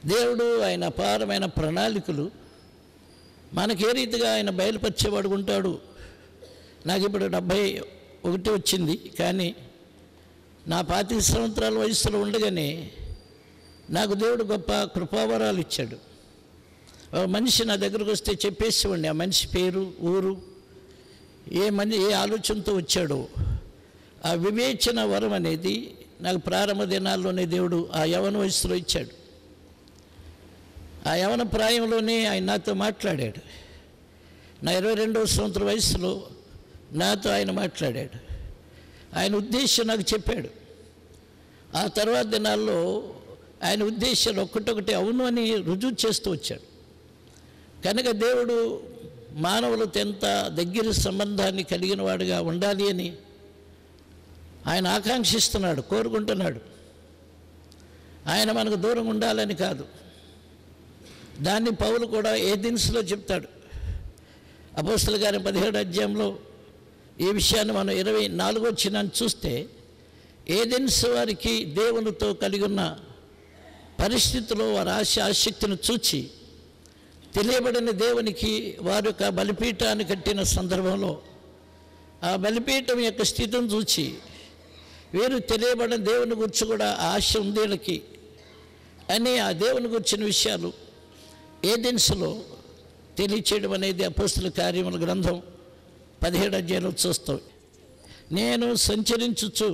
దేవుడు ఆయన అపారమైన ప్రణాళికలు మనకి ఏ రీతిగా ఆయన బయలుపరిచేవాడు ఉంటాడు నాకు ఇప్పుడు డెబ్భై ఒకటి వచ్చింది కానీ నా పాతిక సంవత్సరాల వయసులో ఉండగానే నాకు దేవుడు గొప్ప కృపావరాలు ఇచ్చాడు ఒక మనిషి నా దగ్గరకు వస్తే చెప్పేసేవాడిని ఆ మనిషి పేరు ఊరు ఏ మని ఏ ఆలోచనతో వచ్చాడో ఆ వివేచన వరం అనేది నాకు ప్రారంభ దినాల్లోనే దేవుడు ఆ యవన వయసులో ఇచ్చాడు ఆ యవన ప్రాయంలోనే ఆయన నాతో మాట్లాడాడు నా ఇరవై రెండవ సంవత్సరం వయసులో నాతో ఆయన మాట్లాడాడు ఆయన ఉద్దేశం నాకు చెప్పాడు ఆ తర్వాత దినాల్లో ఆయన ఉద్దేశాలు ఒక్కటొకటి అవును అని రుజువు చేస్తూ వచ్చాడు కనుక దేవుడు మానవులతో ఎంత దగ్గర సంబంధాన్ని కలిగిన వాడుగా ఉండాలి అని ఆయన ఆకాంక్షిస్తున్నాడు కోరుకుంటున్నాడు ఆయన మనకు దూరం ఉండాలని కాదు దాన్ని పౌలు కూడా ఏ దినుసులో చెప్తాడు అపోస్తుల గారి పదిహేడు అధ్యాయంలో ఈ విషయాన్ని మనం ఇరవై నాలుగో వచ్చిన చూస్తే ఏ దినుసు వారికి దేవునితో కలిగి ఉన్న పరిస్థితిలో వారి ఆశ ఆసక్తిని చూచి తెలియబడిన దేవునికి వారి యొక్క బలిపీఠాన్ని కట్టిన సందర్భంలో ఆ బలిపీఠం యొక్క స్థితిని చూచి వీరు తెలియబడిన దేవుని గురించి కూడా ఆశ ఉంది వీళ్ళకి అని ఆ దేవుని గురించిన విషయాలు ఏ దినుసులో తెలియచేయడం అనేది అపోస్తుల కార్యముల గ్రంథం పదిహేడు అధ్యాయంలో చూస్తాం నేను సంచరించుచు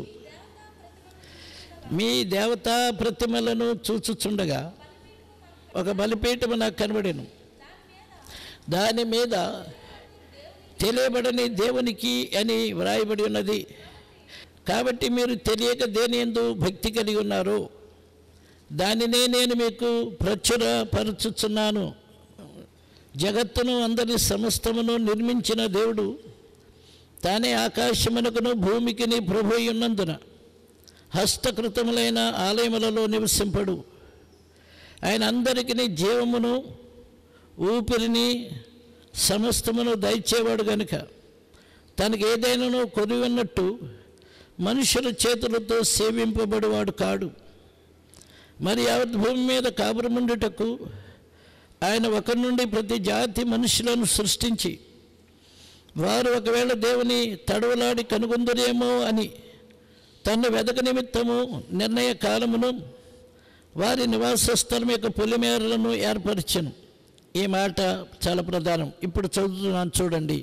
మీ దేవతా ప్రతిమలను చూచుచుండగా ఒక బలిపీఠము నాకు కనబడేను దాని మీద తెలియబడని దేవునికి అని వ్రాయబడి ఉన్నది కాబట్టి మీరు తెలియక దేని ఎందు భక్తి కలిగి ఉన్నారు దానినే నేను మీకు ప్రచురపరచుచున్నాను జగత్తును అందరి సమస్తమును నిర్మించిన దేవుడు తానే ఆకాశమునకును భూమికిని ప్రభు అయి ఉన్నందున హస్తకృతములైన ఆలయములలో నివసింపడు ఆయన అందరికీ జీవమును ఊపిరిని సమస్తమును దయచేవాడు గనుక తనకి ఏదైనాను కొరివిన్నట్టు మనుషుల చేతులతో సేవింపబడివాడు కాడు మరి యావత్ భూమి మీద కాపురముండుటకు ఆయన ఒకరి నుండి ప్రతి జాతి మనుషులను సృష్టించి వారు ఒకవేళ దేవుని తడవలాడి కనుగొందరేమో అని తన వెదక నిమిత్తము నిర్ణయ కాలమును వారి నివాస స్థలం యొక్క పొలిమేరలను ఏర్పరిచను ఈ మాట చాలా ప్రధానం ఇప్పుడు చదువుతున్నాను చూడండి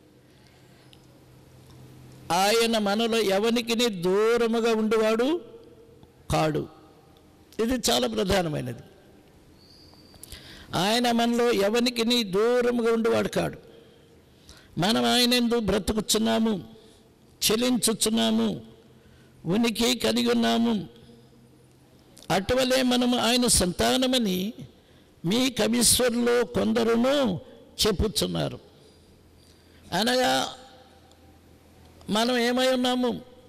ఆయన మనలో ఎవనికి దూరముగా ఉండేవాడు కాడు ఇది చాలా ప్రధానమైనది ఆయన మనలో ఎవనికి దూరముగా ఉండేవాడు కాడు మనం ఆయన ఎందు బ్రతుకుచున్నాము చెలించుచున్నాము ఉనికి కలిగి ఉన్నాము అటువలే మనము ఆయన సంతానమని మీ కవీశ్వరులో కొందరును చెప్పుచున్నారు అనగా మనం ఏమై ఉన్నాము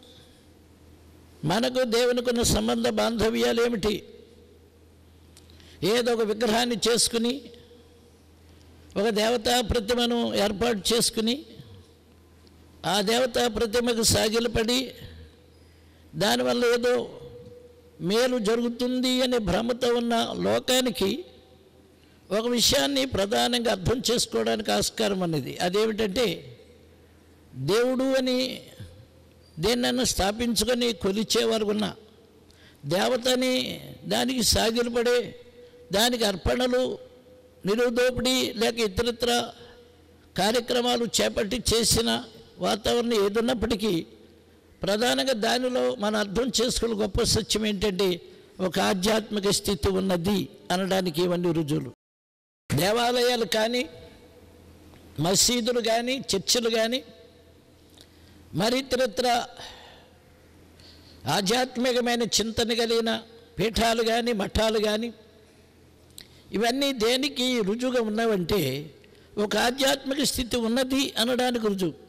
మనకు దేవునికి ఉన్న సంబంధ బాంధవ్యాలు ఏమిటి ఏదో ఒక విగ్రహాన్ని చేసుకుని ఒక దేవతా ప్రతిమను ఏర్పాటు చేసుకుని ఆ దేవతా ప్రతిమకు సాగిలపడి దానివల్ల ఏదో మేలు జరుగుతుంది అనే భ్రమతో ఉన్న లోకానికి ఒక విషయాన్ని ప్రధానంగా అర్థం చేసుకోవడానికి ఆస్కారం అనేది అదేమిటంటే దేవుడు అని దేన్నైనా స్థాపించుకొని కొలిచేవారు ఉన్న దేవతని దానికి సాగిలపడే దానికి అర్పణలు నిరుదోపిడి లేక ఇతరత్ర కార్యక్రమాలు చేపట్టి చేసిన వాతావరణం ఏదున్నప్పటికీ ప్రధానంగా దానిలో మనం అర్థం చేసుకునే గొప్ప సత్యం ఏంటంటే ఒక ఆధ్యాత్మిక స్థితి ఉన్నది అనడానికి ఇవన్నీ రుజువులు దేవాలయాలు కానీ మసీదులు కానీ చర్చిలు కానీ మరి ఇతరత్ర ఆధ్యాత్మికమైన చింతన కలిగిన పీఠాలు కానీ మఠాలు కానీ ఇవన్నీ దేనికి రుజువుగా ఉన్నవంటే ఒక ఆధ్యాత్మిక స్థితి ఉన్నది అనడానికి రుజువు